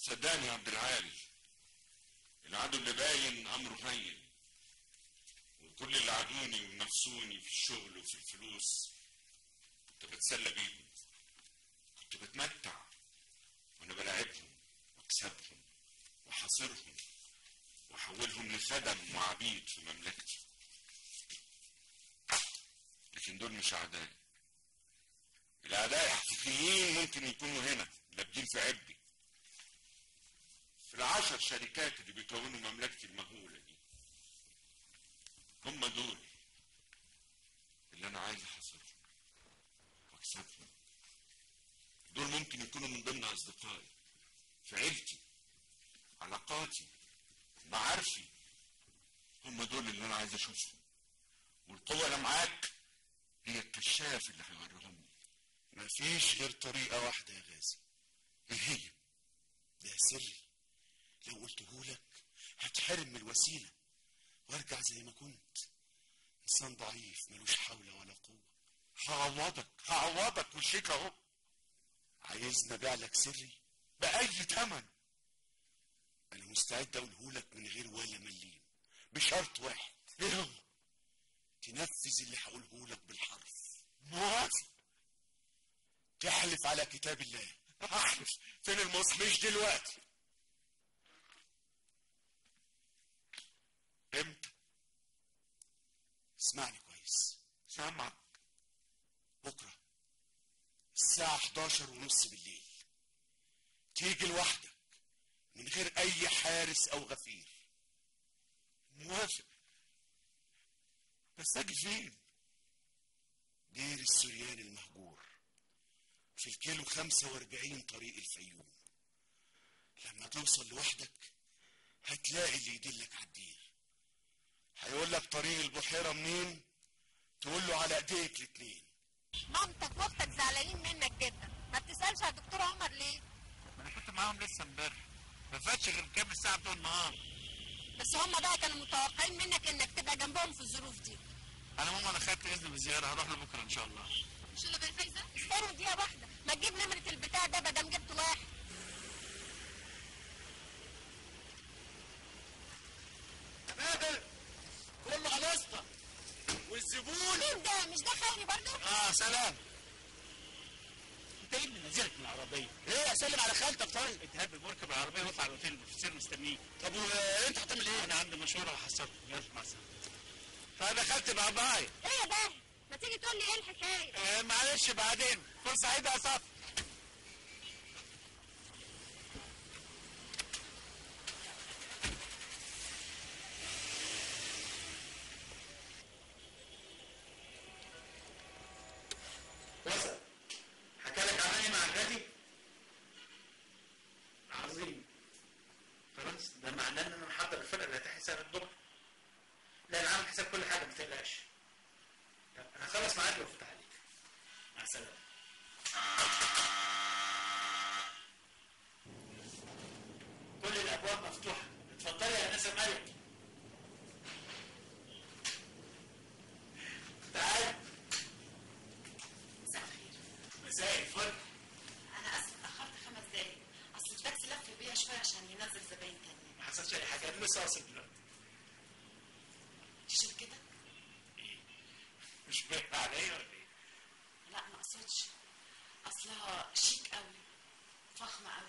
صدقني يا عبد العال العدو اللي باين امره هين وكل اللي عادوني ونفسوني في الشغل وفي الفلوس كنت بتسلى بيهم كنت بتمتع وانا بلاعبهم واكسبهم واحاصرهم واحولهم لخدم وعبيد في مملكتي لكن دول مش اعداء الاعداء الحقيقيين ممكن يكونوا هنا لابدين في عبي في العشر شركات اللي بيكونوا مملكتي المهولة دي هم دول اللي انا عايز احاصرهم واكسبهم دول ممكن يكونوا من ضمن اصدقائي في عيلتي علاقاتي معارفي هم دول اللي انا عايز اشوفهم والقوة اللي معاك هي الكشاف اللي هيوريهم لي مفيش غير طريقة واحدة يا غازي ايه هي ده سري لو قلتهولك هتحرم من الوسيلة وارجع زي ما كنت انسان ضعيف ملوش حول ولا قوة هعوضك هعوضك والشيك اهو عايزني ابيع لك سري بأي تمن انا مستعد اقولهولك من غير ولا مليم بشرط واحد ايه هو تنفذ اللي هقولهولك بالحرف موافق تحلف على كتاب الله احلف فين المصحف مش دلوقتي امتى اسمعني كويس سامعك بكرة الساعة 11 ونص بالليل تيجي لوحدك من غير أي حارس أو غفير موافق بس اجي فين دير السريان المهجور في الكيلو 45 طريق الفيوم لما توصل لوحدك هتلاقي اللي يدلك على الدير هيقول لك طريق البحيرة منين تقول له على ايديك الاتنين مامتك واختك زعلانين منك جدا ما بتسالش على الدكتور عمر ليه ما انا كنت معاهم لسه امبارح ما فاتش غير كام ساعه بتوع النهار بس هم بقى كانوا متوقعين منك انك تبقى جنبهم في الظروف دي انا ماما انا خدت اذن بزياره هروح له بكره ان شاء الله مش اللي بالفايزه استنوا دقيقه واحده ما تجيب نمره البتاع ده بدل جبت واحد بابل كله خلصنا والزبون مين ده مش ده خيري برضه اه سلام انت ايه اللي نزلك من العربيه؟ ايه اسلم على خالتك طيب اتهب مركب العربيه واطلع على الاوتيل في سير مستنيك طب وانت هتعمل ايه؟ انا عندي مشوار وهحصلك يلا مع السلامه فانا دخلت مع باي ايه يا باهي ما تيجي تقول لي ايه الحكايه آه معلش بعدين فرصه سعيده يا صف وصل حكى لك عملي مع النادي عظيم خلاص ده معناه ان انا محضر الفرقه اللي هتحسب الظهر لا انا عامل حساب كل حاجه ما تقلقش طب انا هخلص معاك وافتح عليك مع السلامه كل الابواب مفتوحه اتفضلي يا انسه مريم تعالي مساء الخير مساء الفل انا اسف اتاخرت خمس دقايق اصل التاكسي لف بيا شويه عشان ينزل زباين تانية ما حصلش اي حاجه انا لسه واصل دلوقتي دي شركتك ايه مش باين عليا ولا ايه؟ لا ما اقصدش اصلها شيك قوي فخمه قوي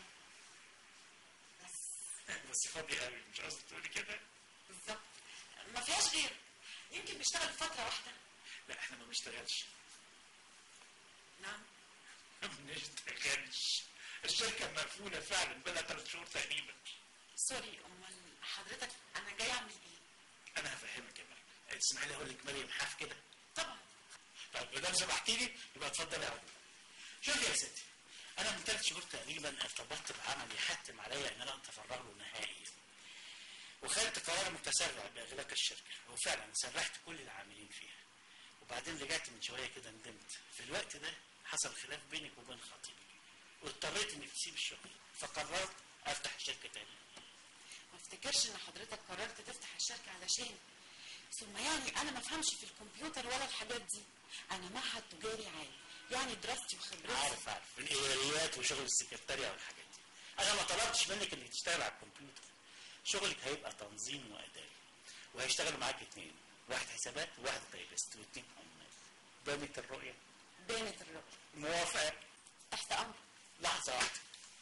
بس بس فاضي قوي مش قصدي تقولي كده بالظبط ما فيهاش غير يمكن بيشتغل فتره واحده لا احنا ما بنشتغلش نعم ما بنشتغلش الشركه مقفوله فعلا بقى ثلاث شهور تقريبا سوري امال حضرتك انا جاي اعمل ايه انا هفهمك يا مريم اسمحي لي اقول لك مريم حاف كده طبعا طب ما دام سمحتي لي يبقى اتفضلي يا عم شوفي يا ستي انا من ثلاث شهور تقريبا ارتبطت بعمل يحتم عليا ان انا اتفرغ له نهائيا وخدت قرار متسرع باغلاق الشركه وفعلا سرحت كل العاملين فيها وبعدين رجعت من شويه كده ندمت في الوقت ده حصل خلاف بينك وبين خطيبك واضطريت انك تسيب الشغل فقررت افتح الشركه تاني ما افتكرش ان حضرتك قررت تفتح الشركه علشان ثم يعني انا ما افهمش في الكمبيوتر ولا الحاجات دي انا معهد تجاري عالي يعني دراستي وخبرتي عارف عارف الاداريات وشغل السكرتاريه والحاجات دي انا ما طلبتش منك انك تشتغل على الكمبيوتر شغلك هيبقى تنظيم واداري وهيشتغلوا معاك اتنين واحد حسابات وواحد تايبست واتنين عمال بانت الرؤيه بانت الرؤية موافقه تحت امر لحظه واحده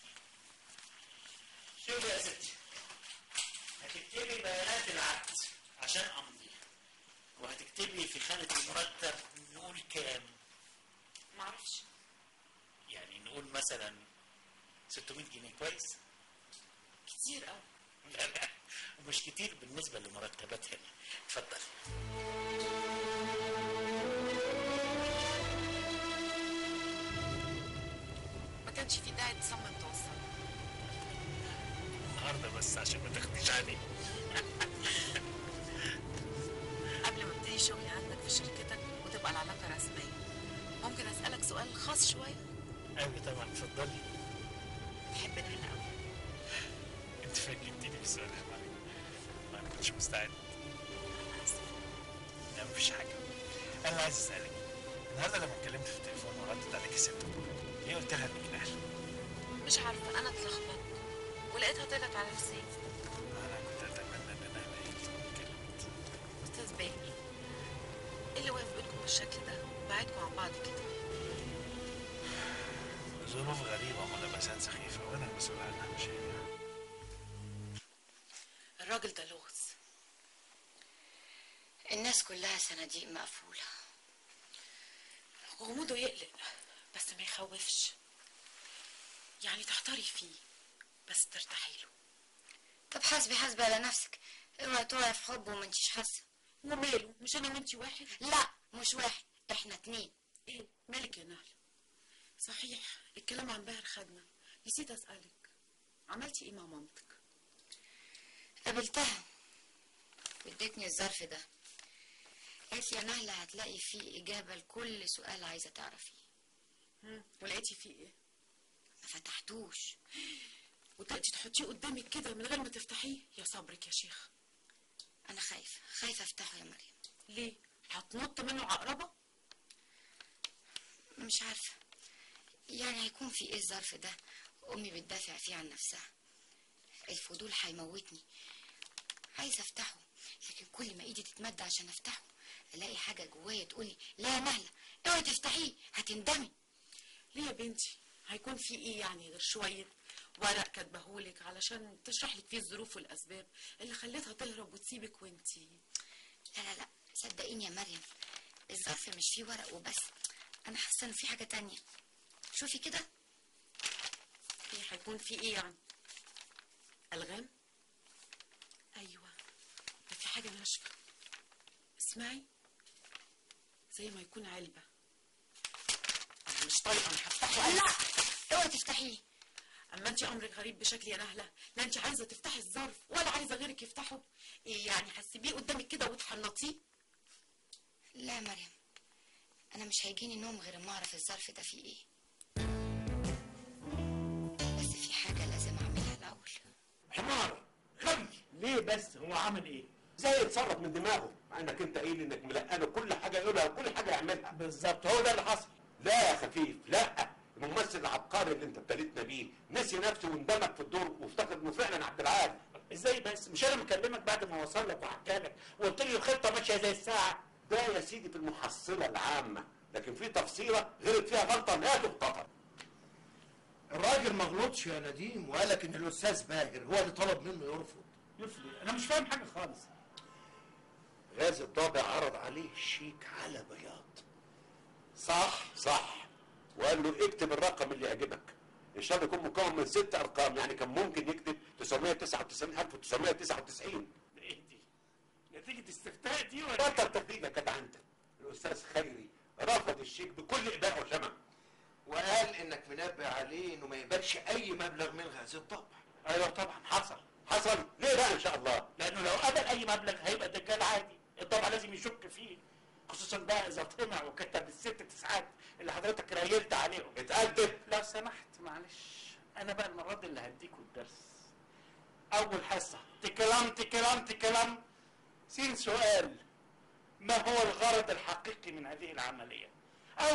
شوفي يا ستي هتكتبي بيانات العقد عشان امضيها وهتكتبي في خانه المرتب نقول كام معرفش يعني نقول مثلا 600 جنيه كويس كتير قوي لا لا مش كتير بالنسبة لمرتبات هنا اتفضل ما كانش في داعي تصمم توصل النهاردة بس عشان ما تاخديش عليه قبل ما ابتدي شغلي عندك في شركتك وتبقى العلاقة رسمية ممكن اسألك سؤال خاص شوية أيوة طبعا اتفضلي تحب نحن قوي انت فاجئتيني بالسؤال يا معلم ما كنتش مستعد لا مفيش حاجة أنا اللي عايز أسألك النهاردة لما اتكلمت في التليفون وردت عليك ست ليه قلت لها إنك نحل؟ مش عارفة انا اتلخبطت ولقيتها طلعت على لساني أنا كنت أتمنى إن أنا لقيت واتكلمت استاذ باهر ايه اللي واقف بينكم بالشكل ده بعدكم عن بعض كده ظروف غريبة وملابسات سخيفة وأنا المسؤول عنها مش هي الراجل ده لغز الناس كلها صناديق مقفولة غموضه يقلق بس ما يخوفش يعني تحتاري فيه بس ترتاحي له طب حاسبي حاسبي على نفسك اوعي تقعي في حب وما انتيش حاسة وماله مش انا وانتي واحد لا مش واحد احنا اتنين ايه مالك يا نهل صحيح الكلام عن باهر خدنا نسيت اسالك عملتي ايه مع مامتك قابلتها وادتني الظرف ده قالت لي يا نهلة هتلاقي فيه إجابة لكل سؤال عايزة تعرفيه مم. ولقيتي فيه ايه ما فتحتوش وتأتي تحطيه قدامك كده من غير ما تفتحيه يا صبرك يا شيخ أنا خايفة خايفة أفتحه يا مريم ليه هتنط منه عقربة مش عارفة يعني هيكون في إيه الظرف ده أمي بتدافع فيه عن نفسها الفضول هيموتني عايزة أفتحه لكن كل ما إيدي تتمد عشان أفتحه ألاقي حاجة جوايا تقولي لا يا نهلة اوعي تفتحيه هتندمي ليه يا بنتي هيكون في ايه يعني غير شوية ورق كاتبهولك علشان تشرح لك فيه الظروف والاسباب اللي خلتها تهرب وتسيبك وانتي لا لا لا صدقيني يا مريم الظرف مش فيه ورق وبس أنا حاسة إن في حاجة تانية شوفي كده ايه هيكون في ايه يعني الغام ايوه ده في حاجه ناشفه اسمعي زي ما يكون علبه انا مش طايقه انا هفتحه لا اوعي تفتحيه اما انت امرك غريب بشكل يا نهله لا انت عايزه تفتحي الظرف ولا عايزه غيرك يفتحه ايه يعني هتسيبيه قدامك كده وتحنطيه لا يا مريم أنا مش هيجيني نوم غير ما أعرف الظرف ده فيه إيه بس في حاجة لازم أعملها الأول حمار غبي ليه بس هو عمل ايه زي يتصرف من دماغه مع انك انت قايل انك ملقنه كل حاجه يقولها وكل حاجه يعملها بالظبط هو ده اللي حصل لا يا خفيف لا الممثل العبقري اللي انت ابتليتنا بيه نسي نفسه واندمج في الدور وافتكر انه فعلا عبد العال ازاي بس مش انا مكلمك بعد ما وصل لك وحكى لك وقلت لي الخطه ماشيه زي الساعه ده يا سيدي في المحصله العامه لكن في تفصيله غلط فيها غلطه لا تغتفر الراجل ما غلطش يا نديم وقال لك ان الاستاذ باهر هو اللي طلب منه يرفض يفرق انا مش فاهم حاجه خالص غاز الضابع عرض عليه شيك على بياض صح صح وقال له اكتب الرقم اللي يعجبك ان شاء الله يكون مكون من ست ارقام يعني كان ممكن يكتب 999 1999 ايه دي نتيجه استفتاء دي ولا بطل تهديد كانت عندك الاستاذ خيري رفض الشيك بكل اباء وشمع وقال انك منبه عليه انه ما يقبلش اي مبلغ من غاز الضابع ايوه طبعا حصل حصل ليه بقى ان شاء الله لانه لو قبل اي مبلغ هيبقى دجال عادي الطبع لازم يشك فيه خصوصا بقى اذا طمع وكتب الست تسعات اللي حضرتك رايلت عليهم اتقدم لو سمحت معلش انا بقى المره دي اللي هديكوا الدرس اول حصه تكلم تكلم تكلم سين سؤال ما هو الغرض الحقيقي من هذه العمليه او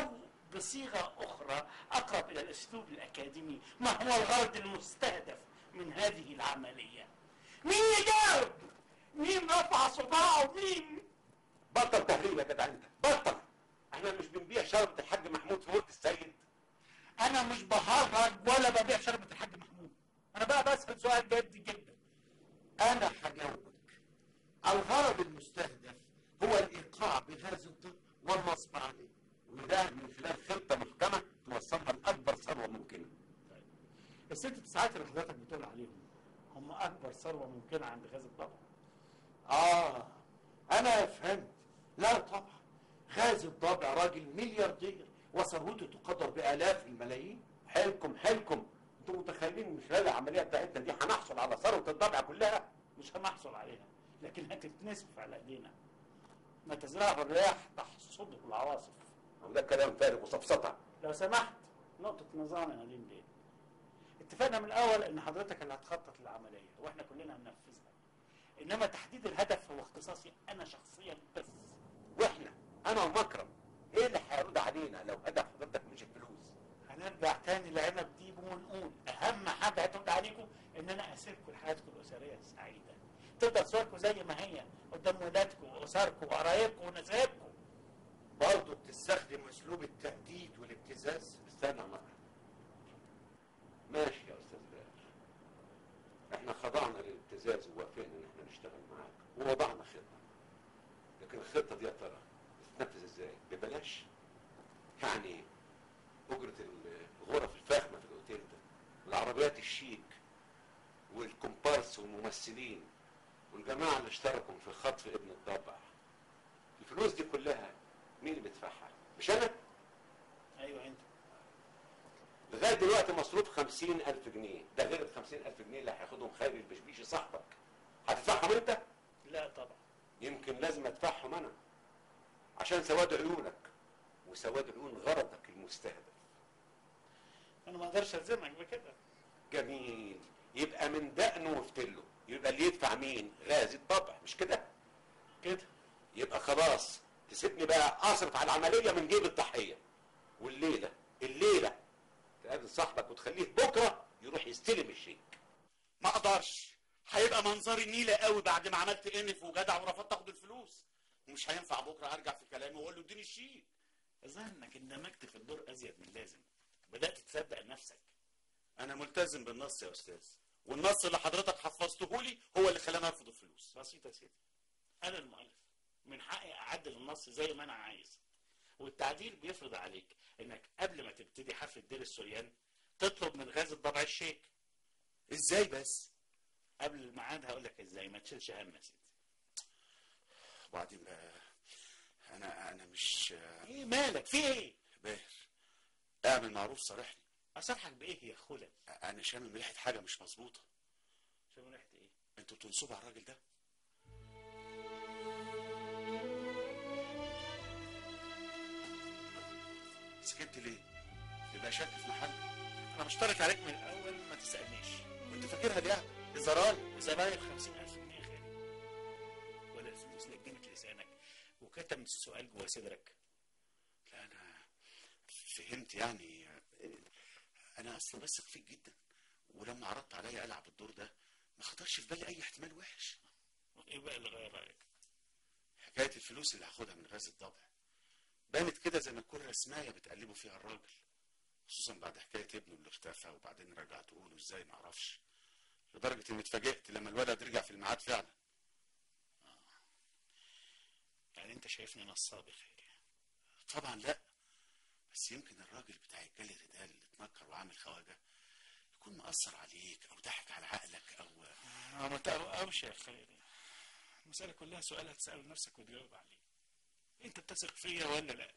بصيغة أخرى أقرب إلى الأسلوب الأكاديمي ما هو الغرض المستهدف من هذه العملية مين يجاوب؟ مين رفع صباعه مين؟ بطل تهريب يا جدع انت بطل احنا مش بنبيع شربة الحاج محمود في ورد السيد أنا مش بهرج ولا ببيع شربة الحاج محمود أنا بقى بسأل سؤال جد جدا انا هجاوبك الغرض المستهدف هو الايقاع بهذا الطب والنصب عليه وده من خلال خطة محكمة توصلها لأكبر ثروة ممكنة الست تسعات اللي حضرتك بتقول عليهم هم أكبر ثروة ممكنة عند غاز الطبع اه انا فهمت لا طبعا غازي الضابع راجل ملياردير وثروته تقدر بالاف الملايين حيلكم حيلكم انتوا متخيلين من خلال العملية بتاعتنا دي هنحصل على ثروة الضبع كلها مش هنحصل عليها لكن هتتنسف على ايدينا ما تزرعه الرياح تحصده العواصف وده كلام فارغ وسفسطة لو سمحت نقطة نظام يا نديم بيه اتفقنا من الأول إن حضرتك اللي هتخطط للعملية وإحنا كلنا هننفذها إنما تحديد الهدف هو اختصاصي أنا شخصيا بس واحنا انا ومكرم ايه اللي هيرد علينا لو هدف حضرتك مش الفلوس هنرجع تاني لعنب ديبو ونقول أهم حاجة هترد عليكم إن أنا أسيبكم لحياتكم الأسرية السعيدة تفضل صوركم زي ما هي قدام ولادكم وأسركم وقرايبكم ونسايبكم برضه بتستخدم اسلوب التهديد والابتزاز استنى يا مكرم ماشي يا استاذ باشا احنا خضعنا للابتزاز ووافقنا ان احنا نشتغل معاك ووضعنا خطه لكن الخطه دي يا ترى تتنفذ ازاي ببلاش يعني اجره الغرف الفاخمه في الاوتيل ده والعربيات الشيك والكومبارس والممثلين والجماعه اللي اشتركوا في خطف ابن الضبع الفلوس دي كلها مين اللي بيدفعها مش انا أيوه أنت لغايه دلوقتي مصروف خمسين ألف جنيه ده غير الخمسين ألف جنيه اللي هياخدهم خير البشبيشي صاحبك هتدفعهم انت لا طبعا يمكن لازم ادفعهم انا عشان سواد عيونك وسواد عيون غرضك المستهدف أنا ما أقدرش ألزمك بكده جميل يبقى من دقنه وفتله يبقى اللي يدفع مين غازي الطبع مش كده كده يبقى خلاص تسيبني بقى اصرف على العمليه من جيب الضحيه والليله الليله تقابل صاحبك وتخليه بكره يروح يستلم الشيك ما اقدرش هيبقى منظري نيلة قوي بعد ما عملت انف وجدع ورفضت اخد الفلوس ومش هينفع بكره ارجع في كلامي واقول له اديني الشيك الظاهر إنك اندمجت في الدور أزيد من اللازم بدأت تصدق نفسك انا ملتزم بالنص يا استاذ والنص اللي حضرتك حفظته لي هو اللي خلاني ارفض الفلوس بسيطة يا سيدي أنا المؤلف من حقي أعدل النص زي ما أنا عايز والتعديل بيفرض عليك إنك قبل ما تبتدي حفلة دير السوريان تطلب من غاز الضبع الشيك ازاي بس قبل الميعاد هقول لك إزاي ما تشيلش هم يا سيدي وبعدين بقى انا انا مش إيه مالك في إيه؟ باهر اعمل معروف صارحني أصرحك بإيه يا خلل؟ انا شامم ريحه حاجه مش مظبوطه شو ريحة إيه؟ انتوا بتنصبوا على الراجل ده سكت ليه يبقى شك في محل أنا بشترط عليك من الأول ما تسألنيش وانت فاكرها دي الزراير زراير 50000 جنيه يا خالد ولا الفلوس لجمت لسانك وكتمت السؤال جوه صدرك لا انا فهمت يعني انا اصلا بثق فيك جدا ولما عرضت عليا العب الدور ده ما خطرش في بالي اي احتمال وحش إيه بقى اللي غير رأيك؟ حكايه الفلوس اللي هاخدها من غاز الضبع بانت كده زي ما تكون رسمايه بتقلبوا فيها الراجل خصوصا بعد حكايه ابنه اللي اختفى وبعدين رجعته له ازاي ما اعرفش لدرجه اني اتفاجئت لما الولد رجع في الميعاد فعلا يعني أنت شايفني نصاب يا خالد طبعا لا بس يمكن الراجل بتاع الجالي ريدال اللي اتنكر وعامل خواجه يكون مأثر عليك او ضحك على عقلك او آه، ما تقرقوش يا خالد المسألة كلها سؤال هتسأله نفسك وتجاوب عليه أنت بتثق فيا ولا لا؟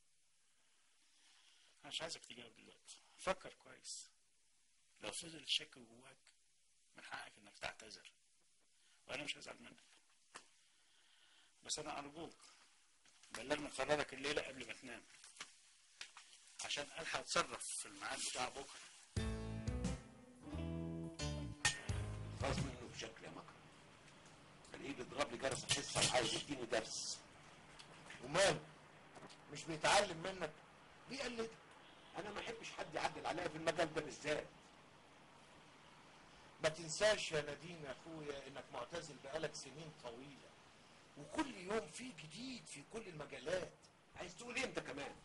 أنا مش عايزك تجاوب دلوقتي فكر كويس لو فضل الشك جواك من حقك إنك تعتذر وأنا مش هزعل منك بس أنا أرجوك بلغني قرارك الليلة قبل ما تنام عشان ألحق أتصرف في الميعاد بتاع بكرة خلاص منه بشكل يا مكرم كان ايه بيضرب لي جرس الحصه وعايز يديني درس ومال مش بيتعلم منك بيقلدك انا ما احبش حد يعدل عليا في المجال ده بالذات ما تنساش يا نديم يا اخويا انك معتزل بقالك سنين طويله وكل يوم في جديد في كل المجالات عايز تقول ايه انت كمان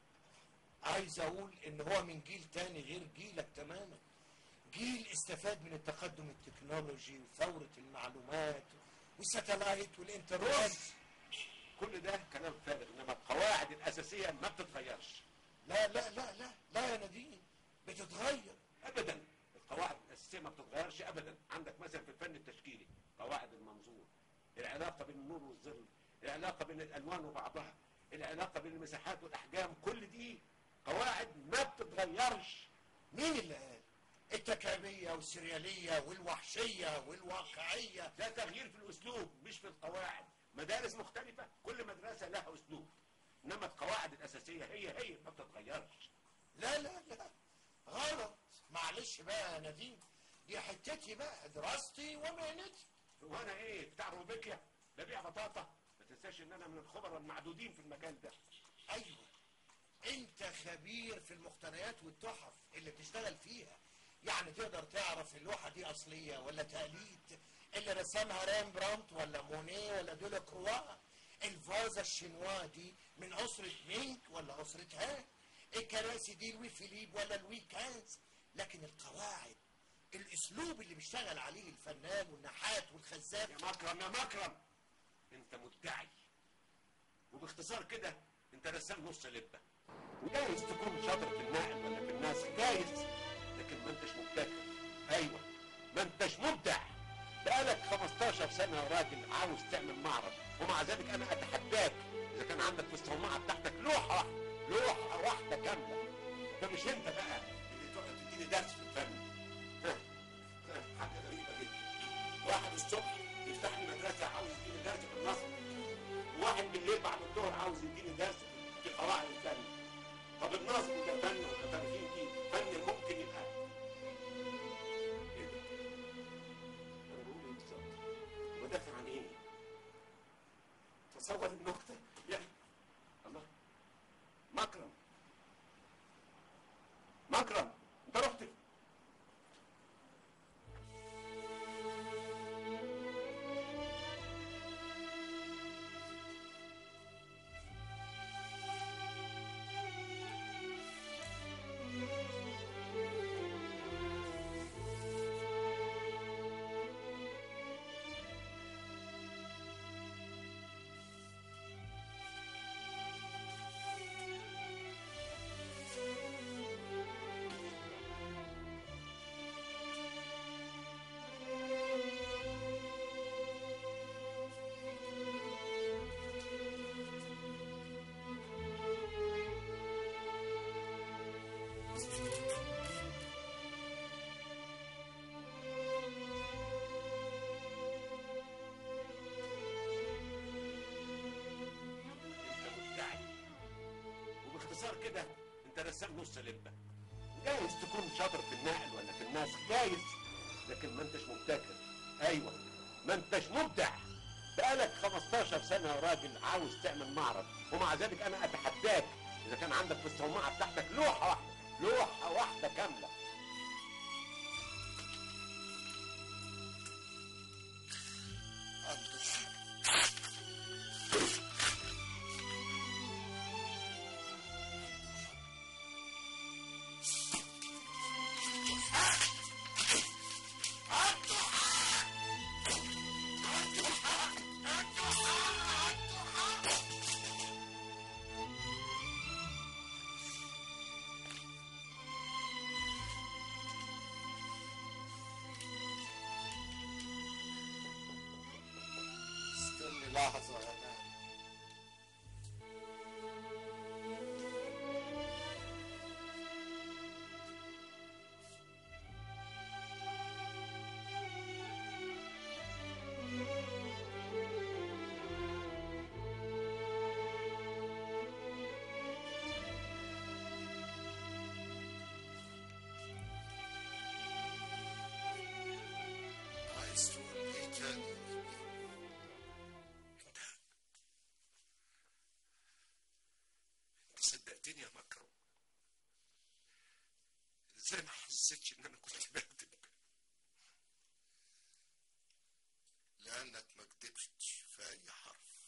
عايز اقول ان هو من جيل تاني غير جيلك تماما جيل استفاد من التقدم التكنولوجي وثورة المعلومات والساتلايت والانترنت كل ده كلام فارغ انما القواعد الاساسيه ما بتتغيرش لا لا لا لا لا يا نديم بتتغير ابدا القواعد الاساسيه ما بتتغيرش ابدا عندك مثلا في الفن التشكيلي قواعد المنظور العلاقه بين النور والظل العلاقه بين الالوان وبعضها العلاقه بين المساحات والاحجام كل دي قواعد ما بتتغيرش مين اللي قال التكامية والسريالية والوحشية والواقعية ده تغيير في الاسلوب مش في القواعد مدارس مختلفه كل مدرسه لها اسلوب انما القواعد الاساسيه هي هي ما بتتغيرش لا لا لا غلط معلش بقى يا نديم دي حتتي بقى دراستي ومهنتي وانا ايه بتاع روبيكيا ببيع بطاطا ما تنساش ان انا من الخبراء المعدودين في المجال ده ايوه انت خبير في المقتنيات والتحف اللي بتشتغل فيها يعني تقدر تعرف اللوحة دي اصلية ولا تقليد اللي رسمها رامبرانت ولا مونيه ولا دولا كروا الفازة الشنوا دي من أسرة مينك ولا أسرة هان الكراسي دي لوي فيليب ولا لوي كانز لكن القواعد الاسلوب اللي بيشتغل عليه الفنان والنحات والخزاف يا مكرم يا مكرم انت مدعي وباختصار كده انت رسام نص لبه وجايز تكون شاطر في النقل ولا في الناس جايز لكن ما انتش مبتكر ايوه ما انتش مبدع بقالك 15 سنه يا راجل عاوز تعمل معرض ومع ذلك انا اتحداك اذا كان عندك في الصومعه بتاعتك لوحه واحده لوحه واحده كامله ده مش انت بقى اللي تقعد تديني درس في الفن ها، ها، حاجه غريبه جدا واحد الصبح يفتح لي مدرسه عاوز يديني درس في النصر وواحد بالليل بعد الظهر عاوز يديني درس في قواعد الفن طب النصب ده فن ولا ترفيه دي فن ممكن يبقى ايه ده؟ انا بقول ايه بالظبط؟ ودافع عن ايه؟ تصور النكته يعني الله مكرم مكرم انت رحت فين؟ انت مدعي وباختصار كده انت رسام نص لبه جايز تكون شاطر في النقل ولا في الناس جايز لكن ما انتش مبتكر ايوه ما انتش مبدع بقالك 15 سنه يا راجل عاوز تعمل معرض ومع ذلك انا اتحداك اذا كان عندك في الصومعه بتاعتك لوحه واحده لوحه واحده كامله عنده حق استني لحظة يا مان عايز تقول ايه تاني يا ابني؟ ازاي ما حسيتش ان انا كنت بكذب لأنك ما كدبتش في أي حرف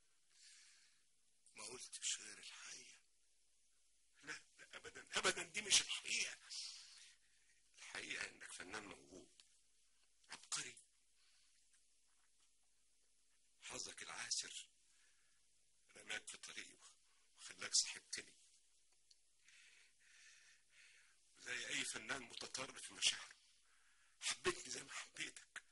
ما قلتش غير الحقيقة لا لا ابدا ابدا دي مش الحقيقه الحقيقه انك فنان موهوب عبقري حظك العاسر رماك في طريقه وخلاك صاحبتني زي اي فنان متطرف في مشاعره حبيتني زي ما حبيتك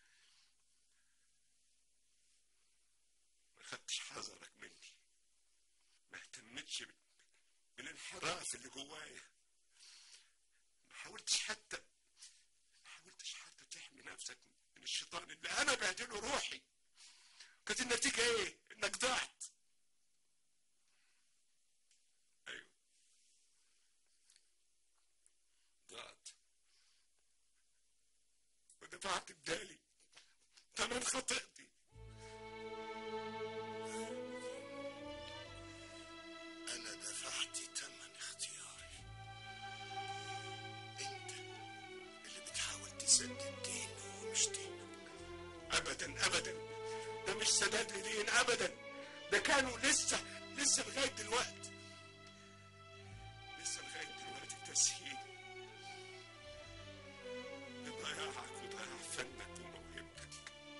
ما خدتش حذرك مني ما اهتمتش بال- بالانحراف اللي جوايا ما حاولتش حتى ما حاولتش حتى تحمي نفسك من الشيطان اللي انا بهدله روحي كانت النتيجة ايه؟ انك ضعت ايوه ضعت ودفعت بدالي تمن خطيئتي أنا دفعت تمن اختياري أنت اللي بتحاول تسدد دين وهو مش دينك ابدا ابدا ده مش سداد لدين ابدا ده كانوا لسه لسه لغايه دلوقتي لسه لغايه دلوقتي تسهيل لضياعك وضياع فنك وموهبتك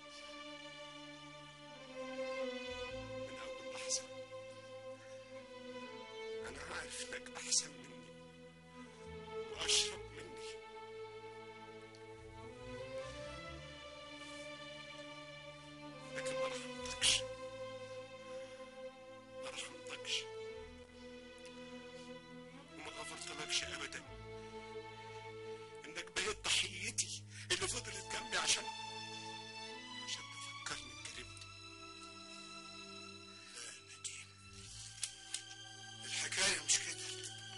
من اول لحظه انا عارف انك احسن مني واشرب مني لكن ما رحمتكش ما رحمتكش وما غفرتلكش ابدا انك بقيت ضحيتي اللي فضلت جنبي عشان عشان تفكرني بكلمتي لا يا نديم الحكاية مش كده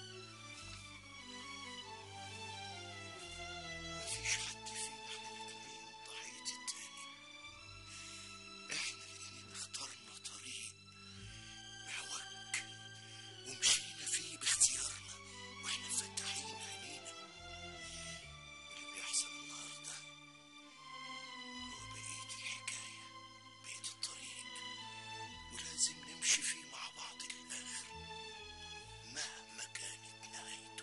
مفيش حد فينا احنا الاتنين ضحية التاني احنا الاتنين اخترنا طريق معوج ومشينا فيه باختيارنا واحنا فاتحين عينينا واللي بيحصل النهارده هو بقية الحكاية بقية الطريق ولازم نمشي فيه مع بعض للآخر مهما كانت نهايته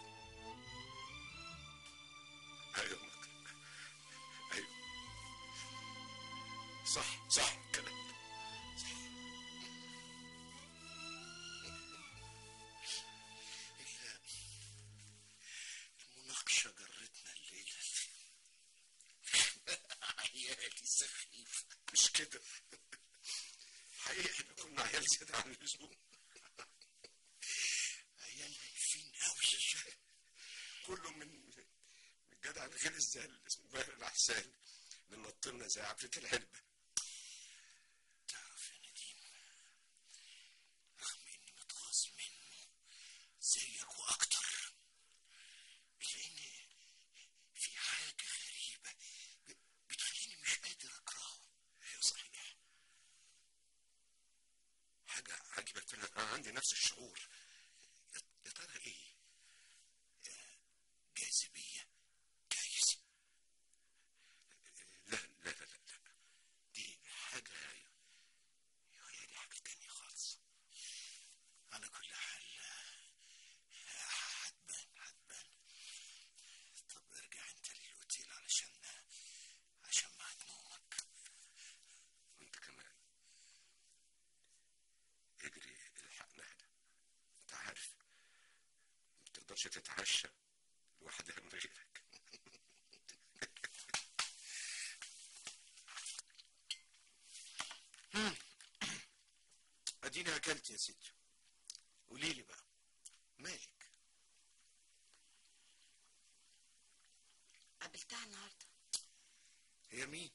ايوه مك- ايوه صح صح الكلام ده. إلا المناقشة جرتنا الليلة عيالي سخيف مش كده حقيقي احنا كنا عيال زيادة عن اللزوم عيال هايفين قوي كله من من الجدع الغلس ده اللي اسمه باهر العسال اللي نطلنا زي عفريت العلبة تعرف يا نديم رغم اني متغاظ منه زيك واكتر الا ان في حاجة غريبة ب- بتخليني مش قادر اكرهه ايوه صحيح حاجة عجيبة فعلا انا عندي نفس الشعور يا- يا ترى ايه؟ جاذبية جايز لا لا لا لا, لا. دي حاجة هي دي حاجة تانية خالص على كل حال هتبان هتبان طب ارجع انت للاوتيل علشان عشان ميعاد نومك وانت كمان اجري الحق نهدى انت عارف ما تقدرش تتعشى لوحدها من غيرك اديني اكلت يا ستي قولي لي بقى مالك قابلتها النهارده هي مين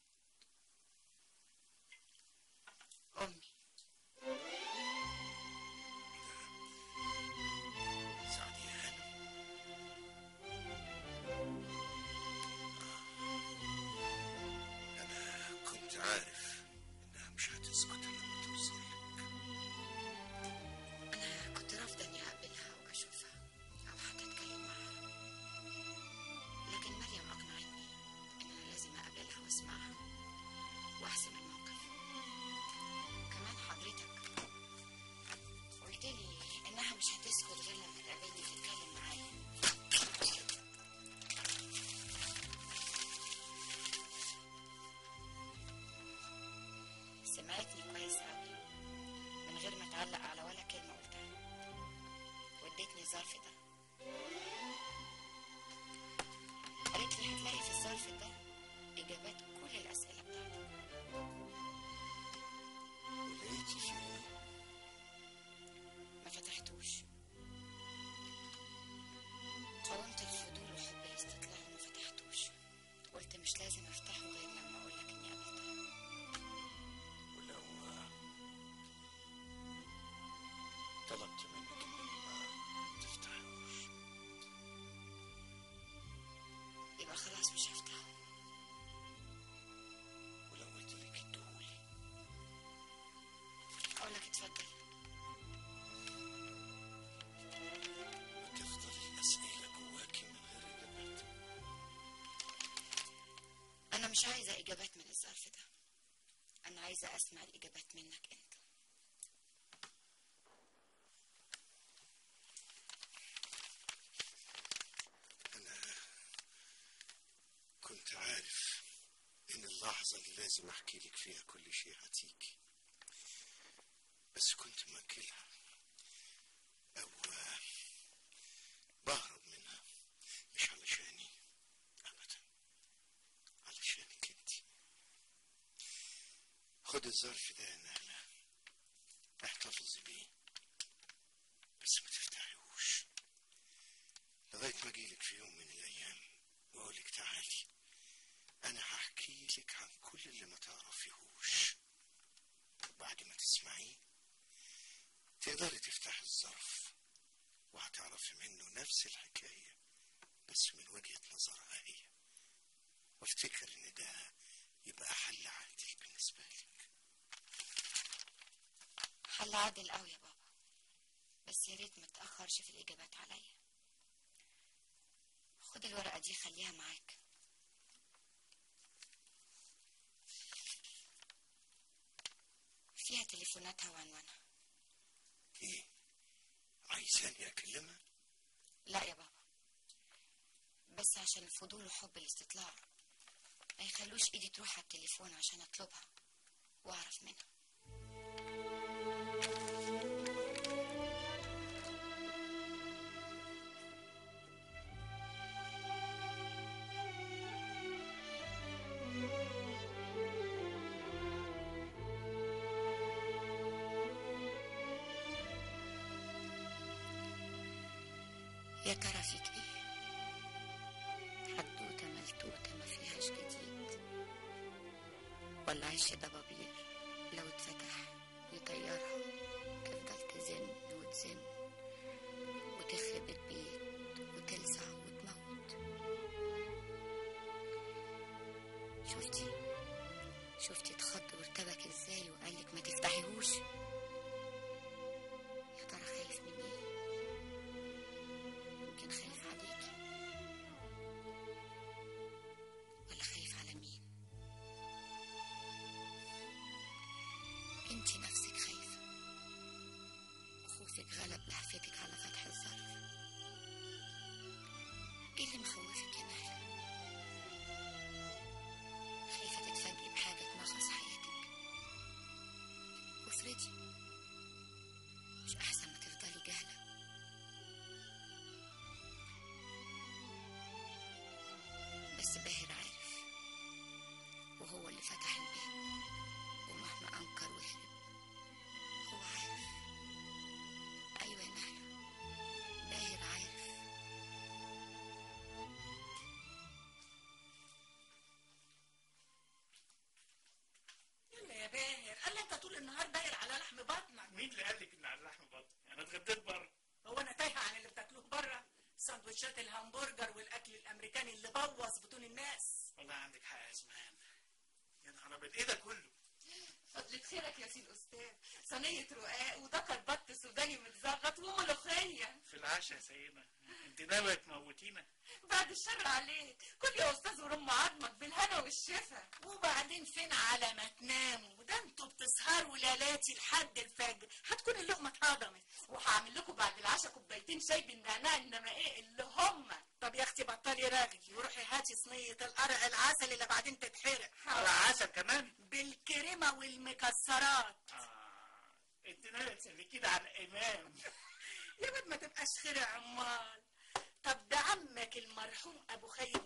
امي سعدي هانم انا كنت عارف انها مش هتسكت لما توصل لك انا كنت رافضه اني اقابلها او اشوفها او حتى اتكلم معاها اجابات كل الاسئله بتاعتك ولقيتي فيه ايه؟ ما فتحتوش قاومت الفضول وحب الاستطلاع وما فتحتوش قلت مش لازم افتحه غير لما اقول لك اني قابلتها ولو طلبت منك انك ما تفتحوش يبقى خلاص مش هفتحه ولو قلت لك اديهولي اقول لك اتفضل وتفضل الاسئله جواكي من غير اجابات انا مش عايزه اجابات من الظرف ده انا عايزه اسمع الاجابات منك انت انا كنت عارف ان اللحظه اللي لازم احكي لك فيها كل شيء هتيجي بس كنت مأجلها او بهرب منها مش علشاني ابدا علشانك انت خد الظرف ده يا نهلة احتفظي بيه بس ما تفتحيهوش لغاية ما اجيلك في يوم من الايام واقولك تعالي انا هحكي لك عن كل اللي ما تعرفيهوش وبعد ما تسمعيه تقدري تفتحي الظرف وهتعرفي منه نفس الحكاية بس من وجهة نظرها هي وافتكر ان ده يبقى حل عادل بالنسبة لك حل عادل قوي يا بابا بس يا ريت ما تاخرش في الاجابات عليا خد الورقه دي خليها معاك فيها تليفوناتها وعنوانها ايه عايزاني اكلمها لا يا بابا بس عشان الفضول وحب الاستطلاع ما يخلوش ايدي تروح على التليفون عشان اطلبها واعرف منها يا ترى فيك ايه حدوته ملتوته ما فيهاش جديد ولا عيش ضبابير لو اتفتح يطيرها تفضل تزن وتزن وتخرب البيت وتلسع وتموت شفتي شفتي اتخض وارتبك ازاي وقالك ما تفتحيهوش يا ترى خايف من ايه يمكن خايف عليكي ولا خايف على مين انتي نفسك خايفة خوفك غلب لهفتك على فتح الظرف ايه اللي مخوفك يا نهلة خايفة تتفاجئي بحاجة تنغص حياتك وافرضي مش احسن ما تفضلي جاهلة بس باهر عارف وهو اللي فتح الباب ومهما أنكر وهرب هو عارف أيوة يا نهلة باهر عارف يلا يا باهر قال انت طول النهار باهر على لحم بطنك مين اللي قال لك ان على اللحم بطن انا اتغديت بره هو انا تايهه عن اللي بتاكلوه بره سندوتشات الهمبرجر والاكل الامريكاني اللي بوظ بطون الناس والله عندك حق يا اسمهان يا نهار ابيض ايه ده كله فضلة خيرك يا سي الأستاذ صينية رقاق ودكر بط سوداني متزغط وملوخية في العشاء يا سيدنا انت ناويه تموتينا بعد الشر عليك كل يا أستاذ ورم عظمك بالهنا والشفا وبعدين فين على ما تناموا ده انتوا بتسهروا ليلاتي لحد الفجر هتكون اللقمه اتهضمت وهعمل لكم بعد العشاء كوبايتين شاي بالنعناع انما ايه اللي هم طب يا اختي بطلي رغي وروحي هاتي صينيه القرع العسل اللي بعدين تتحرق على عسل كمان بالكريمه والمكسرات اه انت ناويه تسلكينا على الامام يا بنت ما تبقاش خير عمال طب ده عمك المرحوم ابو خيري ما كان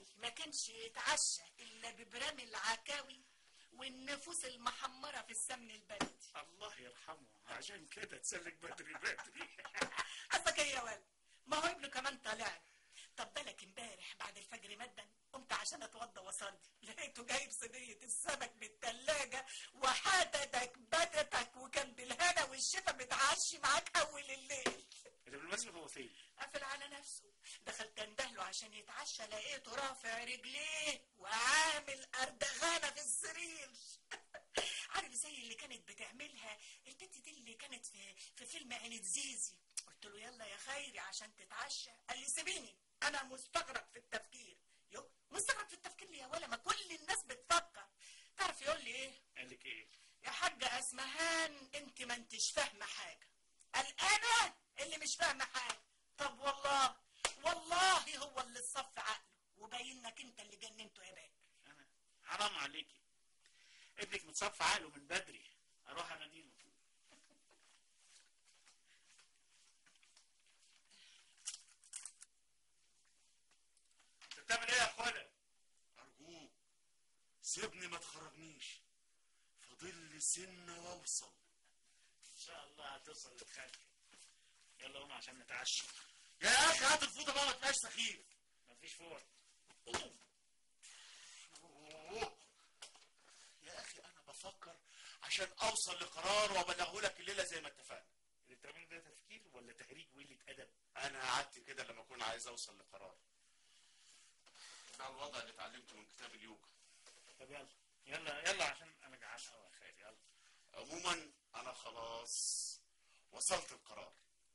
كانش يتعشى الا ببرام العكاوي والنفوس المحمره في السمن البلدي الله يرحمه عشان كده تسلك بدري بدري قصدك ايه يا ولد ما هو ابنه كمان طالع له. طب بالك امبارح بعد الفجر مدا قمت عشان اتوضى واصلي لقيته جايب صينيه السمك من التلاجة وحددك بدتك وكان بالهنا والشفا متعشي معاك اول الليل ده بالمناسبة هو فين؟ قافل على نفسه دخلت اندهله عشان يتعشى لقيته رافع رجليه وعامل اردغانه في السرير عارف زي اللي كانت بتعملها البت دي اللي كانت في, في فيلم عينة زيزي قلت له يلا يا خيري عشان تتعشى قال لي سيبيني انا مستغرق في التفكير يو مستغرق في التفكير ليه يا ولا ما كل الناس بتفكر تعرف يقول لي ايه قال لك ايه؟ يا حاجة اسمهان انت ما انتش فاهمة حاجة قال انا اللي مش فاهمة حاجة طب والله والله هو اللي صف عقله وباين انك انت اللي جننته يا باك انا حرام عليكي ابنك متصفى عقله من بدري اروح اناديله انت بتعمل ايه يا اخوانا؟ أرجوك سيبني ما تخرجنيش فاضل لي سنة وأوصل ان شاء الله هتصل لتخلي يلا قوم عشان نتعشى يا أخي هات الفوطة بقى ما تبقاش سخيف مفيش فوق أوه. يا أخي أنا بفكر عشان أوصل لقرار وأبلغه لك الليلة زي ما اتفقنا اللي بتعمله ده تفكير ولا تهريج وقلة ادب؟ أنا قعدت كده لما أكون عايز أوصل لقرار ده الوضع اللي اتعلمته من كتاب اليوجا طب يلا يلا يلا عشان انا جعان قوي يا خير يلا عموما أنا خلاص وصلت القرار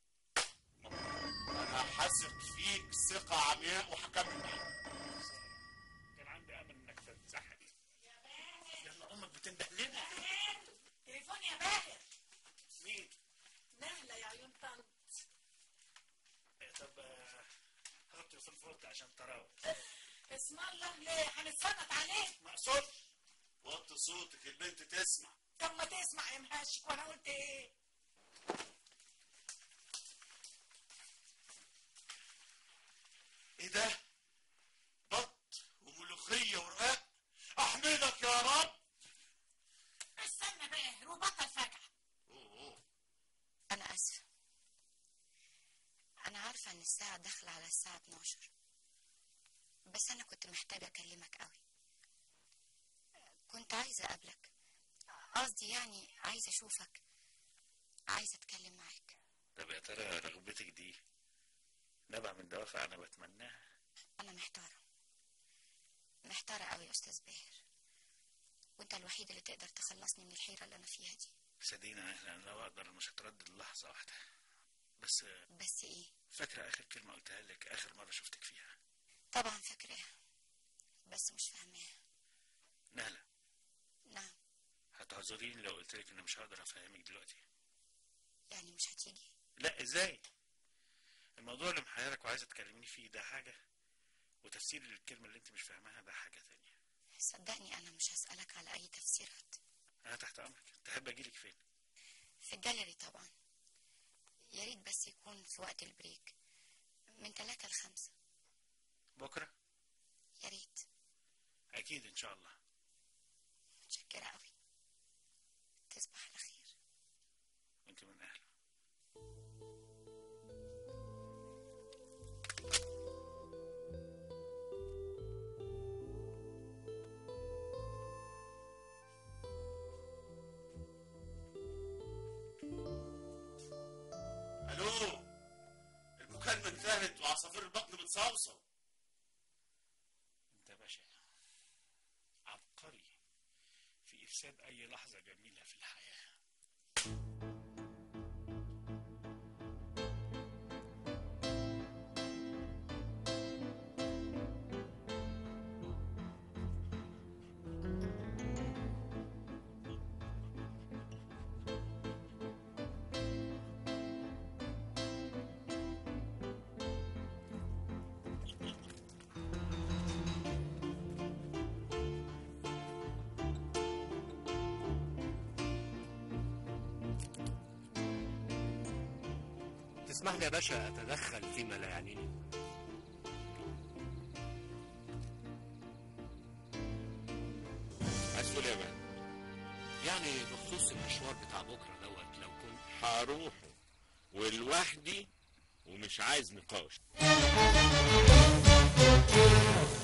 أنا حثق فيك ثقة عمياء وهكمل معاك كان عندي امل انك تتزحق يلا امك بتنده لنا تليفون يا باهر مين؟ نهلة يا عيون طنط إيه، طب آه، هاخد تليفون فوت عشان تراوح اسم الله ليه هنتصنت عليك مقصود وطي صوتك البنت تسمع طب ما تسمع يا مهشك وانا قلت ايه ايه ده بط وملوخيه ورقاق احمدك يا رب استنى باهر وبطل فجعة أوه. أنا آسفة أنا عارفة إن الساعة داخلة على الساعة 12 بس أنا كنت محتاجة أكلمك قوي كنت عايزة أقابلك قصدي يعني عايزة أشوفك عايزة أتكلم معاك طب يا ترى رغبتك دي نبع من دوافع انا بتمناها أنا محتارة محتارة قوي يا أستاذ باهر وأنت الوحيد اللي تقدر تخلصني من الحيرة اللي أنا فيها دي صدقيني انا لو اقدر مش هتردد لحظه واحده بس آه، بس إيه فاكره اخر كلمه قلتها لك اخر مره شفتك فيها طبعا فاكراها بس مش فاهماها نهله نعم هتعذريني لو قلت لك اني مش هقدر افهمك دلوقتي يعني مش هتيجي لا ازاي الموضوع اللي محيرك وعايزه تكلميني فيه ده حاجه وتفسير للكلمه اللي انت مش فاهماها ده حاجه تانية صدقني أنا مش هسألك على أي تفسيرات انا تحت امرك تحب اجيلك فين في الجاليري طبعا يا ريت بس يكون في وقت البريك من ثلاثة لخمسة بكره يا ريت اكيد ان شاء الله متشكرة قوي تصبح على خير وانت من اهله الو المكالمه انتهت وعصافير البطن بتصوصو انت باشا عبقري في افساد اي لحظه جميله في الحياه تسمح لي يا باشا أتدخل فيما لا يعنيني هروحه ولوحدي ومش عايز نقاش